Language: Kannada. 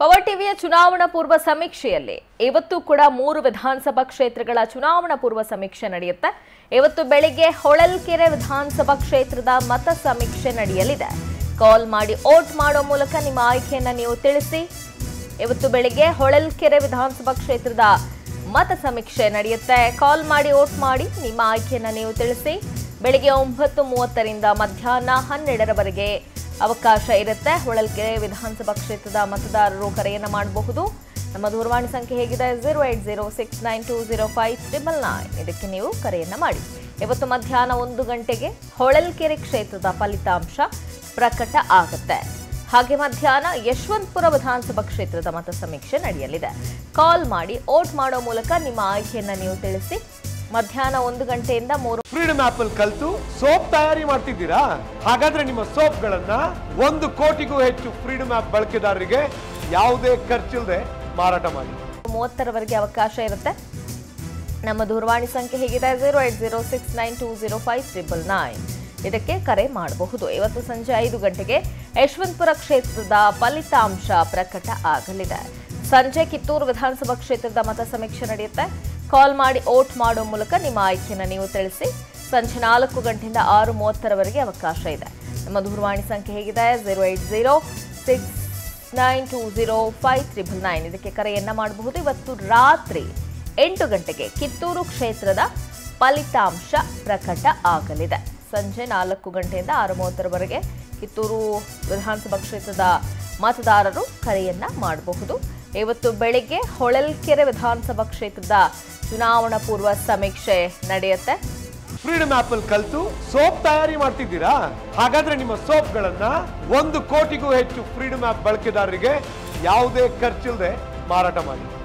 ಪವರ್ ಟಿವಿಯ ಚುನಾವಣಾ ಪೂರ್ವ ಸಮೀಕ್ಷೆಯಲ್ಲಿ ಇವತ್ತು ಕೂಡ ಮೂರು ವಿಧಾನಸಭಾ ಕ್ಷೇತ್ರಗಳ ಚುನಾವಣಾ ಪೂರ್ವ ಸಮೀಕ್ಷೆ ನಡೆಯುತ್ತೆ ಇವತ್ತು ಬೆಳಿಗ್ಗೆ ಹೊಳಲ್ಕೆರೆ ವಿಧಾನಸಭಾ ಕ್ಷೇತ್ರದ ಮತ ಸಮೀಕ್ಷೆ ನಡೆಯಲಿದೆ ಕಾಲ್ ಮಾಡಿ ಓಟ್ ಮಾಡೋ ಮೂಲಕ ನಿಮ್ಮ ಆಯ್ಕೆಯನ್ನ ನೀವು ತಿಳಿಸಿ ಇವತ್ತು ಬೆಳಿಗ್ಗೆ ಹೊಳಲ್ಕೆರೆ ವಿಧಾನಸಭಾ ಕ್ಷೇತ್ರದ ಮತ ಸಮೀಕ್ಷೆ ನಡೆಯುತ್ತೆ ಕಾಲ್ ಮಾಡಿ ಓಟ್ ಮಾಡಿ ನಿಮ್ಮ ಆಯ್ಕೆಯನ್ನ ನೀವು ತಿಳಿಸಿ ಬೆಳಿಗ್ಗೆ ಒಂಬತ್ತು ಮೂವತ್ತರಿಂದ ಮಧ್ಯಾಹ್ನ ಹನ್ನೆರಡರವರೆಗೆ ಅವಕಾಶ ಇರುತ್ತೆ ಹೊಳಲ್ಕೆರೆ ವಿಧಾನಸಭಾ ಕ್ಷೇತ್ರದ ಮತದಾರರು ಕರೆಯನ್ನ ಮಾಡಬಹುದು ನಮ್ಮ ದೂರವಾಣಿ ಸಂಖ್ಯೆ ಹೇಗಿದೆ zero eight zero six nine two zero five triple nine ಇದಕ್ಕೆ ನೀವು ಕರೆಯನ್ನ ಮಾಡಿ ಇವತ್ತು ಮಧ್ಯಾಹ್ನ ಒಂದು ಗಂಟೆಗೆ ಹೊಳಲ್ಕೆರೆ ಕ್ಷೇತ್ರದ ಫಲಿತಾಂಶ ಪ್ರಕಟ ಆಗುತ್ತೆ ಹಾಗೆ ಮಧ್ಯಾಹ್ನ ಯಶವಂತಪುರ ವಿಧಾನಸಭಾ ಕ್ಷೇತ್ರದ ಮತ ಸಮೀಕ್ಷೆ ನಡೆಯಲಿದೆ ಕಾಲ್ ಮಾಡಿ ಓಟ್ ಮಾಡೋ ಮೂಲಕ ನಿಮ್ಮ ಆಯ್ಕೆಯನ್ನ ನೀವು ತಿಳಿಸಿ ಮಧ್ಯಾಹ್ನ ಒಂದು ಗಂಟೆಯಿಂದ ಮೂರು ಫ್ರೀಡಮ್ ಆಪ್ ಅಲ್ಲಿ ಕಲ್ತು ಸೋಪ್ ತಯಾರಿ ಮಾಡ್ತಿದ್ದೀರಾ ಹಾಗಾದ್ರೆ ನಿಮ್ಮ ಸೋಪ್ಗಳನ್ನ ಒಂದು ಕೋಟಿಗೂ ಹೆಚ್ಚು ಫ್ರೀಡಮ್ ಆಪ್ ಬಳಕೆದಾರರಿಗೆ ಯಾವುದೇ ಖರ್ಚಿಲ್ಲದೆ ಮಾರಾಟ ಮಾಡಿ ಮೂವತ್ತರವರೆಗೆ ಅವಕಾಶ ಇರುತ್ತೆ ನಮ್ಮ ದೂರವಾಣಿ ಸಂಖ್ಯೆ ಹೇಗಿದೆ zero eight zero six nine two zero five triple nine ಇದಕ್ಕೆ ಕರೆ ಮಾಡಬಹುದು ಇವತ್ತು ಸಂಜೆ ಐದು ಗಂಟೆಗೆ ಯಶವಂತಪುರ ಕ್ಷೇತ್ರದ ಫಲಿತಾಂಶ ಪ್ರಕಟ ಆಗಲಿದೆ ಸಂಜೆ ಕಿತ್ತೂರು ವಿಧಾನಸಭಾ ಕ್ಷೇತ್ರದ ಮತ ಸಮೀಕ್ಷೆ ನಡೆಯುತ್ತೆ ಕಾಲ್ ಮಾಡಿ ಓಟ್ ಮಾಡೋ ಮೂಲಕ ನಿಮ್ಮ ಆಯ್ಕೆಯನ್ನು ನೀವು ತಿಳಿಸಿ ಸಂಜೆ ನಾಲ್ಕು ಗಂಟೆಯಿಂದ ಆರು ಮೂವತ್ತರವರೆಗೆ ಅವಕಾಶ ಇದೆ ನಮ್ಮ ದೂರವಾಣಿ ಸಂಖ್ಯೆ ಹೇಗಿದೆ zero eight zero six nine two zero five triple nine ಇದಕ್ಕೆ ಕರೆಯನ್ನ ಮಾಡಬಹುದು ಇವತ್ತು ರಾತ್ರಿ ಎಂಟು ಗಂಟೆಗೆ ಕಿತ್ತೂರು ಕ್ಷೇತ್ರದ ಫಲಿತಾಂಶ ಪ್ರಕಟ ಆಗಲಿದೆ ಸಂಜೆ ನಾಲ್ಕು ಗಂಟೆಯಿಂದ ಆರು ಮೂವತ್ತರವರೆಗೆ ಕಿತ್ತೂರು ವಿಧಾನಸಭಾ ಕ್ಷೇತ್ರದ ಮತದಾರರು ಕರೆಯನ್ನ ಮಾಡಬಹುದು ಇವತ್ತು ಬೆಳಿಗ್ಗೆ ಹೊಳಲ್ಕೆರೆ ವಿಧಾನಸಭಾ ಕ್ಷೇತ್ರದ ಚುನಾವಣಾ ಪೂರ್ವ ಸಮೀಕ್ಷೆ ನಡೆಯುತ್ತೆ ಫ್ರೀಡಮ್ ಆಪ್ ಅಲ್ಲಿ ಕಲ್ತು ಸೋಪ್ ತಯಾರಿ ಮಾಡ್ತಿದ್ದೀರಾ ಹಾಗಾದ್ರೆ ನಿಮ್ಮ ಸೋಪ್ಗಳನ್ನ ಒಂದು ಕೋಟಿಗೂ ಹೆಚ್ಚು ಫ್ರೀಡಮ್ ಆಪ್ ಬಳಕೆದಾರರಿಗೆ ಯಾವುದೇ ಖರ್ಚಿಲ್ಲದೆ ಮಾರಾಟ ಮಾಡಿ